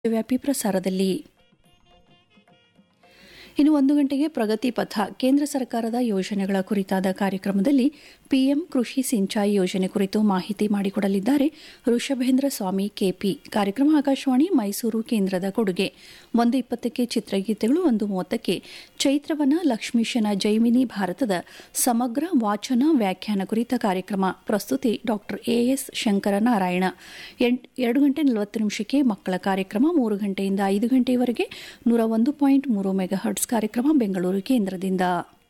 ವ್ಯಾಪಿ ಪ್ರಸಾರದಲ್ಲಿ ಇನ್ನು ಒಂದು ಗಂಟೆಗೆ ಪ್ರಗತಿ ಪಥ ಕೇಂದ್ರ ಸರ್ಕಾರದ ಯೋಜನೆಗಳ ಕುರಿತಾದ ಕಾರ್ಯಕ್ರಮದಲ್ಲಿ ಪಿಎಂ ಕೃಷಿ ಸಿಂಚಾಯಿ ಯೋಜನೆ ಕುರಿತು ಮಾಹಿತಿ ಮಾಡಿಕೊಡಲಿದ್ದಾರೆ ಋಷಭೇಂದ್ರ ಸ್ವಾಮಿ ಕೆಪಿ ಕಾರ್ಯಕ್ರಮ ಆಕಾಶವಾಣಿ ಮೈಸೂರು ಕೇಂದ್ರದ ಕೊಡುಗೆ ಒಂದು ಇಪ್ಪತ್ತಕ್ಕೆ ಚಿತ್ರಗೀತೆಗಳು ಒಂದು ಮೂವತ್ತಕ್ಕೆ ಚೈತ್ರವನ ಲಕ್ಷ್ಮೀಶನ ಜೈಮಿನಿ ಭಾರತದ ಸಮಗ್ರ ವಾಚನ ವ್ಯಾಖ್ಯಾನ ಕುರಿತ ಕಾರ್ಯಕ್ರಮ ಪ್ರಸ್ತುತಿ ಡಾಕ್ಟರ್ ಎಎಸ್ ಶಂಕರನಾರಾಯಣ ಎರಡು ಗಂಟೆ ನಲವತ್ತು ನಿಮಿಷಕ್ಕೆ ಮಕ್ಕಳ ಕಾರ್ಯಕ್ರಮ ಮೂರು ಗಂಟೆಯಿಂದ ಐದು ಗಂಟೆಯವರೆಗೆ ನೂರ ಒಂದು ಪಾಯಿಂಟ್ ಮೂರು ಮೆಗಾಹರ್ಟ್ಸ್ ಕಾರ್ಯಕ್ರಮ ಬೆಂಗಳೂರು ಕೇಂದ್ರದಿಂದ